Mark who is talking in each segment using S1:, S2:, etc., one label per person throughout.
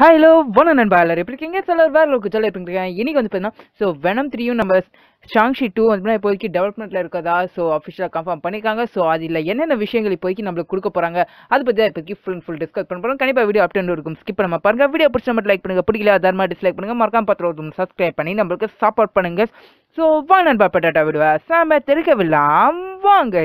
S1: hello வணக்கம் நண்பா எல்லாரும் எப்படி இருக்கீங்க சிலர் வேற அளவுக்கு சொல்ல இருக்கீங்க இன்னைக்கு வந்து பார்த்தீங்கன்னா ஸோ வெனம் த்ரீயும் நம்ம ஷாங்ஷி டூ வந்து இப்போதைக்கு டெவலப்மெண்ட்டில் இருக்கதா ஸோ அஃபிஷியலாக கன்ஃபார்ம் பண்ணியிருக்காங்க ஸோ அதில் என்னென்ன விஷயங்கள் இப்போதைக்கு நம்மளுக்கு கொடுக்க போகிறாங்க அதை பற்றி இப்போதைக்கு ஃபுல் அண்ட் ஃபுல் டிஸ்கஸ் பண்ண போகிறோம் கண்டிப்பாக வீடியோ அப்டேட் இருக்கும் ஸ்கிப் பண்ணாம பாருங்க வீடியோ பிடிச்ச மட்டும் லைக் பண்ணுங்க பிடிக்கல அதர்மா டிஸ்லைக் பண்ணுங்க மறக்காம பத்திரம் சப்ஸ்கிரைப் பண்ணி நம்மளுக்கு சப்போர்ட் பண்ணுங்க ஸோ வா நண்பா பட்டாட்டா விடுவா சாம தெரிக்கவில்லாம் வாங்க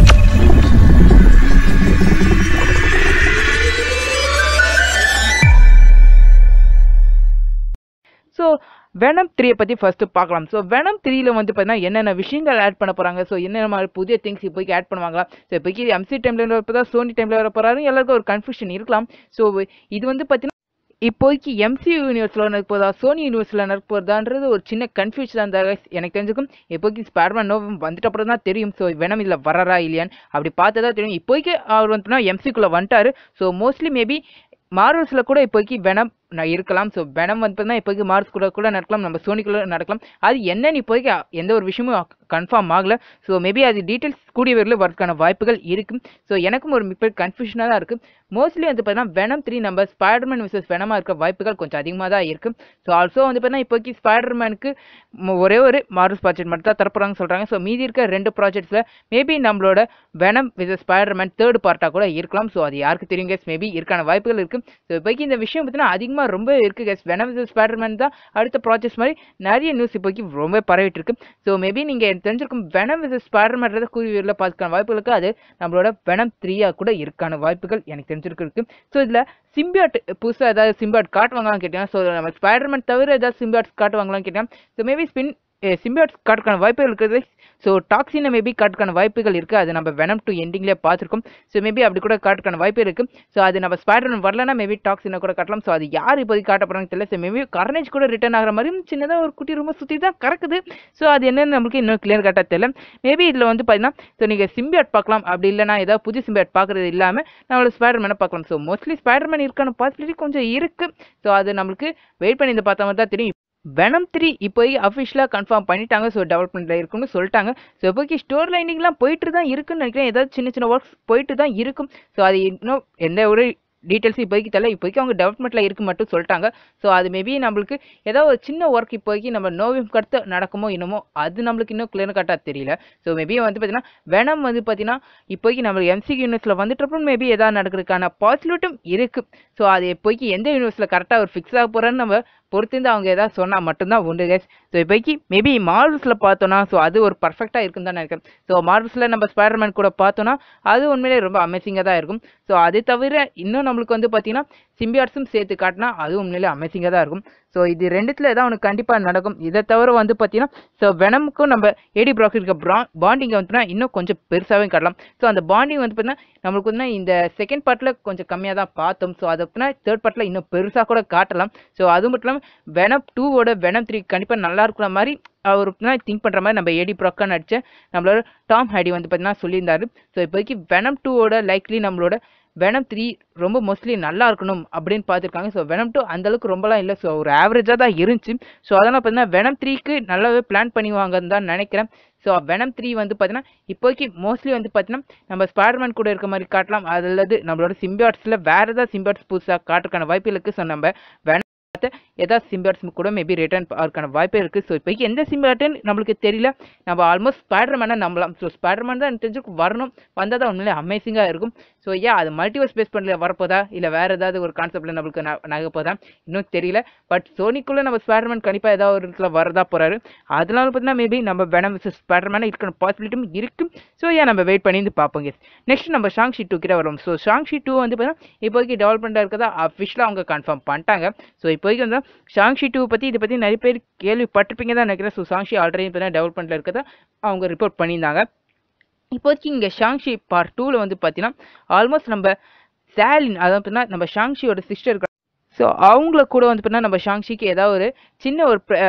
S1: ஸோ வெனம் த்ரீயை பற்றி ஃபஸ்ட்டு பார்க்கலாம் ஸோ வெனம் த்ரீல வந்து பார்த்தீங்கன்னா என்னென்ன விஷயங்கள் ஆட் பண்ண போகிறாங்க ஸோ என்னென்ன மாதிரி புதிய திங்ஸ் இப்போக்கி ஆட் பண்ணுவாங்களா ஸோ இப்போக்கி எம்சி டைமில் வரப்போ சோனி டைமில் வர போகிறாரு எல்லாருக்கும் ஒரு கன்ஃபியூஷன் இருக்கலாம் ஸோ இது வந்து பார்த்தீங்கன்னா இப்போதைக்கு எம்சி யூனிவர்ஸில் நடக்க போதா சோனி யூனிவர்ஸில் நடக்க போதான்றது ஒரு சின்ன கன்ஃபியூஷன் தான் இருந்தா எனக்கு தெரிஞ்சுக்கும் இப்போதைக்கு ஸ்பேர்மேன் நோ வந்துட்ட அப்புறம் தான் தெரியும் ஸோ வெனம் இதில் வரறா இல்லையான்னு அப்படி பார்த்தா தான் தெரியும் இப்போதைக்கு அவர் வந்துட்டுனா எம்சிக்குள்ளே வந்துட்டாரு ஸோ மோஸ்ட்லி மேபி மார்வல்ஸில் கூட இப்போதைக்கு வெனம் நான் இருக்கலாம் ஸோ வெனம் வந்து பார்த்தீங்கன்னா இப்போதைக்கு மார்ஸ் கூட கூட நடக்கலாம் நம்ம சோனிக்குள்ள நடக்கலாம் அது என்னன்னு இப்போதைக்கு எந்த ஒரு விஷயமும் கன்ஃபார்ம் ஆகல ஸோ மேபி அது டீட்டெயில்ஸ் கூடிய வரையில் வரதுக்கான வாய்ப்புகள் இருக்கும் ஸோ எனக்கும் ஒரு மிக கன்ஃபியூஷனாக தான் இருக்குது மோஸ்ட்லி வந்து பார்த்தீங்கன்னா வெனம் த்ரீ நம்ம ஸ்பைடர்மேன் விசஸ் வெனமாக இருக்க வாய்ப்புகள் கொஞ்சம் அதிகமாக தான் இருக்கும் ஸோ ஆல்சோ வந்து பார்த்தீங்கன்னா இப்போதைக்கு ஸ்பைடர்மேனுக்கு ஒரே ஒரு மார்வல்ஸ் ப்ராஜெக்ட் மட்டும் தான் தரப்போகிறாங்க சொல்கிறாங்க ஸோ மீதி இருக்க ரெண்டு ப்ராஜெக்ட்ஸில் மேபி நம்மளோட வெனம் வித் ஸ்பைடர்மேன் தேர்ட் பார்ட்டாக கூட இருக்கலாம் ஸோ அது யாருக்கு தெரியும் கேஸ் மேபி இருக்கான வாய்ப்புகள் இருக்கும் ஸோ இப்போக்கி இந்த விஷயம் பார்த்தீங்கன்னா அதிகமாக ரொம்ப இருக்குது கேஸ் வெனம் வித் ஸ்பைடர்மேன் தான் அடுத்த ப்ராஜெக்ட்ஸ் மாதிரி நிறைய நியூஸ் இப்போக்கி ரொம்ப பரவிட்டு இருக்கு ஸோ மேபி நீங்கள் தெரிஞ்சிருக்கும் வெனம் வித் ஸ்பைடர்மேன்றத கூறியில் பார்த்துக்கான வாய்ப்புகளுக்கு அது நம்மளோட வெனம் த்ரீயாக கூட இருக்கான வாய்ப்புகள் எனக்கு தெரிஞ்சிருக்கு இருக்கு ஸோ இதில் சிம்பியாட் புதுசாக ஏதாவது சிம்பியாட் காட்டுவாங்களான்னு கேட்டீங்கன்னா ஸோ நம்ம ஸ்பைடர்மேன் தவிர ஏதாவது சிம்பியாட்ஸ் காட்டுவாங்களான்னு கேட்டீங்கன்னா ஸோ மேபி ஸ்பின் சிம்பியாட்ஸ் காட்டுக்கான வாய்ப்புகள் இருக்குது ஸோ டாக்ஸினை மேபி காட்டுக்கான வாய்ப்புகள் இருக்குது அது நம்ம வெனம் டு எண்டிங்லேயே பார்த்துருக்கோம் ஸோ மேபி அப்படி கூட காட்டுக்கான வாய்ப்பு இருக்குது ஸோ அது நம்ம ஸ்பைடர்மேன் வரலன்னா மேபி டாக்ஸினை கூட காட்டலாம் ஸோ அது யார் இப்போதைக்கு காட்ட போகிறாங்க தெரியல ஸோ மேபி கர்னேஜ் கூட ரிட்டர்ன் ஆகிற மாதிரி சின்னதாக ஒரு குட்டி ரொம்ப சுற்றி தான் கறக்குது ஸோ அது என்னன்னு நம்மளுக்கு இன்னும் கிளியர் காட்ட தெரியல மேபி இதில் வந்து பார்த்தீங்கன்னா ஸோ நீங்கள் சிம்பியாட் பார்க்கலாம் அப்படி இல்லைனா ஏதாவது புது சிம்பியாட் பார்க்குறது இல்லாமல் நம்மளோட ஸ்பைடர்மேனை பார்க்கலாம் ஸோ மோஸ்ட்லி ஸ்பைடர்மேன் இருக்கான பாசிபிலிட்டி கொஞ்சம் இருக்குது ஸோ அது நம்மளுக்கு வெயிட் பண்ணி இந்த பார்த்த மாதிரி தான் தெரியும் வெனம் த்ரீ இப்போய் அஃபிஷியலாக கன்ஃபார்ம் பண்ணிட்டாங்க ஸோ டெவலப்மெண்ட்டில் இருக்குன்னு சொல்லிட்டாங்க ஸோ இப்போக்கி ஸ்டோர் லைனிங்லாம் போயிட்டு தான் இருக்குன்னு நினைக்கிறேன் ஏதாவது சின்ன சின்ன ஒர்க்ஸ் போயிட்டு தான் இருக்கும் ஸோ அது இன்னும் எந்த ஒரு டீட்டெயில்ஸ் இப்போதைக்கு தெரியல இப்போதைக்கு அவங்க டெவலப்மெண்ட்டில் இருக்கு மட்டும் சொல்லிட்டாங்க ஸோ அது மேபி நம்மளுக்கு ஏதாவது ஒரு சின்ன ஒர்க் இப்போதைக்கு நம்ம நோவியம் கடுத்து நடக்குமோ இன்னமோ அது நம்மளுக்கு இன்னும் கிளியர் கட்டாக தெரியல ஸோ மேபி வந்து பார்த்தீங்கன்னா வெனம் வந்து பார்த்தீங்கன்னா இப்போதைக்கு நம்ம எம்சி யூனிவர்ஸில் வந்துட்டப்பறம் மேபி ஏதாவது நடக்கிறதுக்கான பாசிபிலிட்டும் இருக்குது ஸோ அது இப்போதைக்கு எந்த யூனிவர்ஸில் கரெக்டாக ஒரு ஃபிக்ஸ் ஆக போகிறேன்னு நம்ம பொறுத்திருந்து அவங்க ஏதாவது சொன்னால் மட்டும்தான் உண்டு கேஸ் ஸோ இப்போக்கி மேபி மார்வல்ஸில் பார்த்தோன்னா ஸோ அது ஒரு பர்ஃபெக்டாக இருக்குன்னு தான் நினைக்கிறேன் ஸோ மார்வல்ஸில் நம்ம ஸ்பைடர்மேன் கூட பார்த்தோன்னா அது உண்மையிலே ரொம்ப அமேசிங்காக தான் இருக்கும் ஸோ அது தவிர இன்னும் நம்மளுக்கு வந்து பார்த்தீங்கன்னா சிம்பியாட்ஸும் சேர்த்து காட்டினா அது உண்மையிலே அமேசிங்காக தான் இருக்கும் ஸோ இது ரெண்டுத்தில் ஏதாவது ஒன்று கண்டிப்பாக நடக்கும் இதை தவிர வந்து பார்த்தீங்கன்னா ஸோ வெனமுக்கும் நம்ம ஏடி ப்ராக் இருக்க ப்ரா பாண்டிங்கை வந்துனா இன்னும் கொஞ்சம் பெருசாகவே காட்டலாம் ஸோ அந்த பாண்டிங் வந்து பார்த்தீங்கன்னா நம்மளுக்கு வந்து இந்த செகண்ட் பார்ட்டில் கொஞ்சம் கம்மியாக தான் பார்த்தோம் ஸோ அதை பற்றினா தேர்ட் பார்ட்டில் இன்னும் பெருசாக கூட காட்டலாம் ஸோ அதுவும் மட்டும் இல்லாமல் வெனம் டூவோட வெனம் த்ரீ கண்டிப்பாக நல்லா இருக்கிற மாதிரி அவர் திங்க் பண்ணுற மாதிரி நம்ம ஏடி ப்ராக்காக நடிச்ச நம்மளோட டாம் ஹேடி வந்து பார்த்தீங்கன்னா சொல்லியிருந்தாரு ஸோ இப்போதைக்கு வெனம் டூவோட லைக்லி நம்மளோட வெனம் த்ரீ ரொம்ப மோஸ்ட்லி நல்லா இருக்கணும் அப்படின்னு பார்த்துருக்காங்க ஸோ வெனம் டூ அந்தளவுக்கு ரொம்பலாம் இல்லை ஸோ ஒரு ஆவரேஜாக தான் இருந்துச்சு ஸோ அதெல்லாம் பார்த்தீங்கன்னா வெனம் த்ரீக்கு நல்லாவே பிளான் பண்ணுவாங்கன்னு தான் நினைக்கிறேன் ஸோ வெனம் த்ரீ வந்து பார்த்தீங்கன்னா இப்போதைக்கு மோஸ்ட்லி வந்து பார்த்தீங்கன்னா நம்ம ஸ்பைடர்மேன் கூட இருக்க மாதிரி காட்டலாம் அல்லது நம்மளோட சிம்பியாட்ஸில் வேறு ஏதாவது சிம்பியாட்ஸ் புதுசாக காட்டுறதுக்கான வாய்ப்பு இருக்குது ஸோ நம்ம வெனம் ஏதாவது சிம்பியாட்ஸ் கூட மேபி ரிட்டர்ன் ஆகிறதுக்கான வாய்ப்பு இருக்குது ஸோ இப்போக்கி எந்த சிம்பியாட்டுன்னு நம்மளுக்கு தெரியல நம்ம ஆல்மோஸ்ட் ஸ்பைடர்மேனை நம்பலாம் ஸோ ஸ்பைடர்மேன் தான் எனக்கு தெரிஞ்சு வரணும் வந்தால் தான் உண்மையிலே அமேசிங்காக இருக்கும் ஸோ ஏன் அது மல்டிவர்ஸ் பேஸ் பண்ணல வரப்போதா இல்லை வேறு ஏதாவது ஒரு கான்செப்டில் நம்மளுக்கு நகப்போதா இன்னும் தெரியல பட் சோனிக்குள்ளே நம்ம ஸ்பைடர்மேன் கண்டிப்பாக ஏதாவது ஒரு இடத்துல வரதா போகிறாரு அதனால பார்த்தீங்கன்னா மேபி நம்ம வெனம் விசஸ் ஸ்பைடர்மேனாக இருக்கிற பாசிபிலிட்டியும் இருக்கும் ஸோ ஏன் நம்ம வெயிட் பண்ணி பார்ப்போங்க நெக்ஸ்ட் நம்ம ஷாங் ஷி டூ கிட்ட வரும் ஸோ ஷாங் ஷி டூ வந்து பார்த்தீங்கன்னா இப்போதைக்கு டெவலப்மெண்ட்டாக இருக்கதா அஃபிஷியலாக அவங்க கன்ஃபார்ம் பண்ணிட்டாங்க ஸோ இப்போதைக்கு வந்து ஷாங்ஷி டூ பற்றி இதை பற்றி நிறைய பேர் கேள்விப்பட்டிருப்பீங்க தான் நினைக்கிறேன் ஸோ ஷாங்ஷி ஆல்ரெடி இப்போ தான் டெவலப்மெண்ட்டில் இருக்கதா அவங்க ரிப்போர்ட் பண்ணியிருந்தாங்க இப்போதைக்கு இங்கே ஷாங்ஷி பார்ட் டூவில் வந்து பார்த்தீங்கன்னா ஆல்மோஸ்ட் நம்ம சாலின் அதாவது பார்த்தீங்கன்னா நம்ம ஷாங்ஷியோட சிஸ்டர் ஸோ அவங்கள கூட வந்து பார்த்தீங்கன்னா நம்ம ஷாங்ஷிக்கு ஏதாவது ஒரு சின்ன ஒரு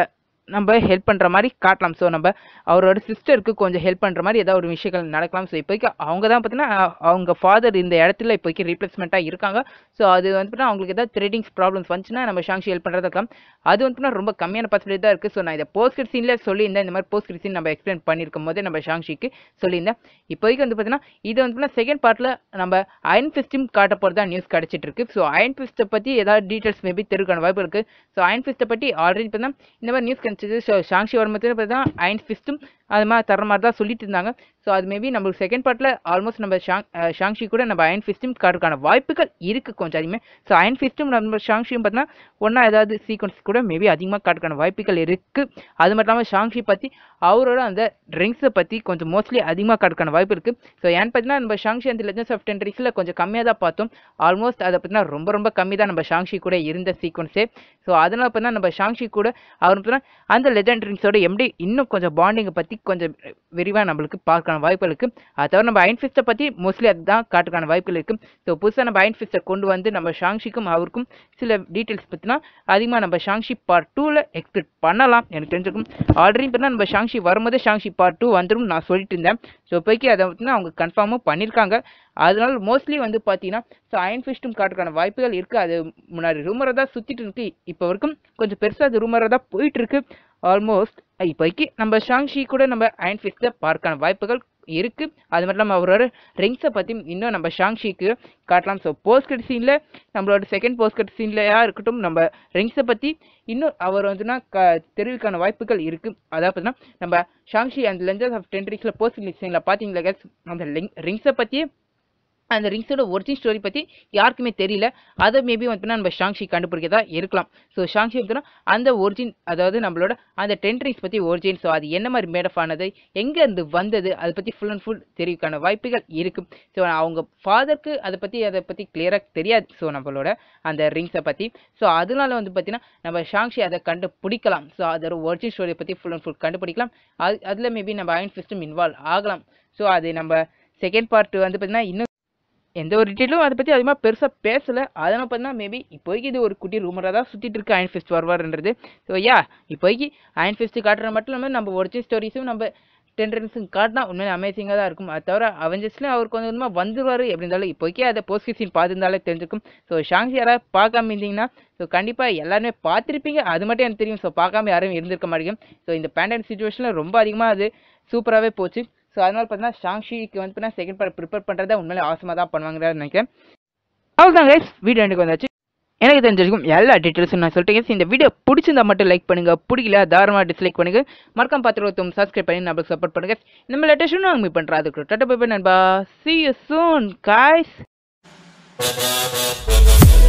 S1: நம்ம ஹெல்ப் பண்ணுற மாதிரி காட்டலாம் ஸோ நம்ம அவரோட சிஸ்டருக்கு கொஞ்சம் ஹெல்ப் பண்ணுற மாதிரி ஏதாவது ஒரு விஷயங்கள் நடக்கலாம் ஸோ இப்போதைக்கு அவங்க தான் பார்த்தீங்கன்னா அவங்க ஃபாதர் இந்த இடத்துல இப்போதைக்கு ரீப்ளேஸ்மெண்ட்டாக இருக்காங்க ஸோ அது வந்து பார்த்தீங்கன்னா அவங்களுக்கு ஏதாவது த்ரெடிங்ஸ் ப்ராப்ளம்ஸ் வந்துச்சுன்னா நம்ம ஷாங்ஷி ஹெல்ப் பண்ணுறதா இருக்கலாம் அது வந்து பார்த்தீங்கன்னா ரொம்ப கம்மியான பாசிபிலிட்டி தான் இருக்குது ஸோ நான் இதை போஸ்ட் சீனில் சொல்லியிருந்தேன் இந்த மாதிரி போஸ்ட் சீன் நம்ம எக்ஸ்பிளைன் பண்ணியிருக்கும் போதே நம்ம ஷாங்ஷிக்கு சொல்லியிருந்தேன் இப்போதைக்கு வந்து பார்த்தீங்கன்னா இது வந்து பார்த்தீங்கன்னா செகண்ட் பார்ட்டில் நம்ம அயன் ஃபிஸ்டும் காட்ட போகிறதா நியூஸ் கிடச்சிட்டு இருக்கு ஸோ அயன் ஃபிஸ்ட்டை பற்றி ஏதாவது டீட்டெயில்ஸ் மேபி தெரிவிக்கான வாய்ப்பு இருக்குது ஸோ அயன் ஃபிஸ்ட்டை பற்றி ஆல்ரெடி பார்த்தா இந்த மாதிரி நியூஸ் கிடச்சிது ஸோ ஷாங்ஷி வரும்போது பார்த்தா அயன் ஃபிஸ்ட்டும் அது மாதிரி தர மாதிரி தான் சொல்லிட்டு இருந்தாங்க ஸோ அது மேபி நம்மளுக்கு செகண்ட் பார்ட்டில் ஆல்மோஸ்ட் நம்ம ஷாங் அஹ் ஷாங்ஷி கூட நம்ம அயன் ஃபிஸ்டும் காட்டுறதுக்கான வாய்ப்புகள் இருக்குது கொஞ்சம் அதிகமாக ஸோ அயன் ஃபிஸ்ட்டும் நம்ம ஷாங்ஷியும் பார்த்தீங்கன்னா ஒன்றா ஏதாவது சீக்வன்ஸ் கூட மேபி அதிகமாக காட்டுறதுக்கான வாய்ப்புகள் இருக்குது அது மட்டும் இல்லாமல் ஷாங்ஷி பற்றி அவரோட அந்த ட்ரிங்க்ஸை பற்றி கொஞ்சம் மோஸ்ட்லி அதிகமாக காட்டுறதுக்கான வாய்ப்பு இருக்குது ஸோ ஏன்னு பார்த்தீங்கன்னா நம்ம ஷாங்ஷி அந்த லெஜன்ஸ் ஆஃப் டென் ட்ரிக்ஸில் கொஞ்சம் கம்மியாக தான் பார்த்தோம் ஆல்மோஸ்ட் அதை பார்த்தீங்கன்னா ரொம்ப ரொம்ப கம்மி தான் நம்ம ஷாங்ஷி கூட இருந்த சீக்வன்ஸே ஸோ அதனால் பார்த்தீங்கன்னா நம்ம ஷாங்ஷி கூட அவர் பார்த்தீங்கன்னா அந்த லெஜண்ட் ட்ரிங்க்ஸோட எப்படி இன்னும் கொஞ்சம் பாண்டிங்கை பற்றி கொஞ்சம் விரிவாக நம்மளுக்கு பார்க்கற வாய்ப்புகள் இருக்குது அது தவிர நம்ம அயன் ஃபிஸ்ட்டை பற்றி மோஸ்ட்லி அதுதான் காட்டுக்கான வாய்ப்புகள் இருக்குது ஸோ புதுசாக நம்ம அயன் ஃபிஸ்ட்டை கொண்டு வந்து நம்ம ஷாங்ஷிக்கும் அவருக்கும் சில டீட்டெயில்ஸ் பற்றினா அதிகமாக நம்ம ஷாங்ஷி பார்ட் டூவில் எக்ஸ்பெக்ட் பண்ணலாம் எனக்கு தெரிஞ்சிருக்கும் ஆல்ரெடி பார்த்தா நம்ம ஷாங்ஷி வரும்போதே ஷாங்ஷி பார்ட் டூ வந்துடும் நான் சொல்லிட்டு இருந்தேன் ஸோ இப்போக்கி அதை வந்து அவங்க கன்ஃபார்மும் பண்ணியிருக்காங்க அதனால மோஸ்ட்லி வந்து பார்த்தீங்கன்னா ஸோ அயன் ஃபிஸ்ட்டும் காட்டுக்கான வாய்ப்புகள் இருக்குது அது முன்னாடி ரூமரை தான் சுற்றிட்டு இருக்கு இப்போ வரைக்கும் கொஞ்சம் பெருசாக அது ரூமரை தான் போயிட்டு இருக்கு ஆல்மோஸ்ட் இப்போக்கி நம்ம ஷாங்ஷி கூட நம்ம அயன் ஃபிஸ்ட்டை பார்க்கான வாய்ப்புகள் இருக்கு அது மட்டும் இல்லாமல் அவரோட ரிங்ஸை பற்றி இன்னும் நம்ம ஷாங்ஷிக்கு காட்டலாம் ஸோ போஸ்ட் கட் சீனில் நம்மளோட செகண்ட் போஸ்ட் கட் சீன்லையா இருக்கட்டும் நம்ம ரிங்ஸை பற்றி இன்னும் அவர் வந்துன்னா க தெரிவிக்கான வாய்ப்புகள் இருக்கு அதாவது பார்த்தீங்கன்னா நம்ம ஷாங்ஷி அந்த லெஞ்சஸ் ஆஃப் டென் ரிங்ஸில் போஸ்ட் சீனில் பார்த்தீங்களா guys, அந்த ரிங்ஸை பற்றியே அந்த ரிங்ஸோட ஒரிஜின் ஸ்டோரி பற்றி யாருக்குமே தெரியல அதை மேபி வந்து நம்ம ஷாங்ஷி கண்டுபிடிக்கதா இருக்கலாம் ஸோ ஷாங்ஷி வந்து அந்த ஒரிஜின் அதாவது நம்மளோட அந்த டென் ரிங்ஸ் பற்றி ஒரிஜின் ஸோ அது என்ன மாதிரி மேடப் ஆனது எங்கேருந்து வந்தது அதை பற்றி ஃபுல் அண்ட் ஃபுல் தெரிவிக்கான வாய்ப்புகள் இருக்குது ஸோ அவங்க ஃபாதருக்கு அதை பற்றி அதை பற்றி கிளியராக தெரியாது ஸோ நம்மளோட அந்த ரிங்ஸை பற்றி ஸோ அதனால வந்து பார்த்தீங்கன்னா நம்ம ஷாங்ஷி அதை கண்டுபிடிக்கலாம் ஸோ அதோட ஒரிஜின் ஸ்டோரியை பற்றி ஃபுல் அண்ட் ஃபுல் கண்டுபிடிக்கலாம் அது அதில் மேபி நம்ம அயன் ஃபிஸ்டும் இன்வால்வ் ஆகலாம் ஸோ அது நம்ம செகண்ட் பார்ட் வந்து பார்த்தீங்கன்னா இன்னும் எந்த ஒரு டீட்டெயிலும் அதை பற்றி அதிகமாக பெருசாக பேசலை அதனால் பார்த்தீங்கன்னா மேபி இப்போதைக்கு இது ஒரு குட்டி ரூமராக தான் சுற்றிட்டு இருக்கு அயன் ஃபிஸ்ட் வருவார்ன்றது ஸோ யா இப்போதைக்கு அயன் ஃபிஸ்ட் காட்டுற மட்டும் இல்லாமல் நம்ம ஒரிஜினல் ஸ்டோரிஸும் நம்ம டென்டன்ஸும் காட்டினா உண்மையிலே அமேசிங்காக தான் இருக்கும் அது தவிர அவெஞ்சர்ஸ்லேயும் அவர் கொஞ்சம் கொஞ்சமாக வந்துருவார் எப்படி இருந்தாலும் இப்போதைக்கு அதை போஸ்ட் சீன் பார்த்துருந்தாலே தெரிஞ்சிருக்கும் ஸோ ஷாங்ஸ் யாராவது பார்க்காம இருந்தீங்கன்னா ஸோ கண்டிப்பாக எல்லாருமே பார்த்துருப்பீங்க அது மட்டும் எனக்கு தெரியும் ஸோ பார்க்காம யாரும் இருந்திருக்க மாட்டேங்க ஸோ இந்த பேண்டமிக் சுச்சுவேஷனில் ரொம்ப அதிகமாக அது சூப்பராகவே போச்சு ஸோ அதனால பார்த்தீங்கன்னா ஷாங்ஷிக்கு வந்து பார்த்தீங்கன்னா செகண்ட் பார்ட் ப்ரிப்பேர் பண்ணுறதா உண்மையிலே அவசரமாக தான் பண்ணுவாங்கன்னு நினைக்கிறேன் அவ்வளோதான் கைஸ் வீடியோ எனக்கு வந்தாச்சு எனக்கு தெரிஞ்சிருக்கும் எல்லா டீட்டெயில்ஸும் நான் சொல்லிட்டேன் இந்த வீடியோ பிடிச்சிருந்தா மட்டும் லைக் பண்ணுங்க பிடிக்கல தாராளமாக டிஸ்லைக் பண்ணுங்க மறக்காம பார்த்துருவோம் சப்ஸ்கிரைப் பண்ணி நம்மளுக்கு சப்போர்ட் பண்ணுங்க நம்ம லேட்டஸ்ட் நாங்கள் மீட் பண்ணுறோம் அதுக்கு டாட்டா பை நண்பா சி யூ சூன் காய்ஸ்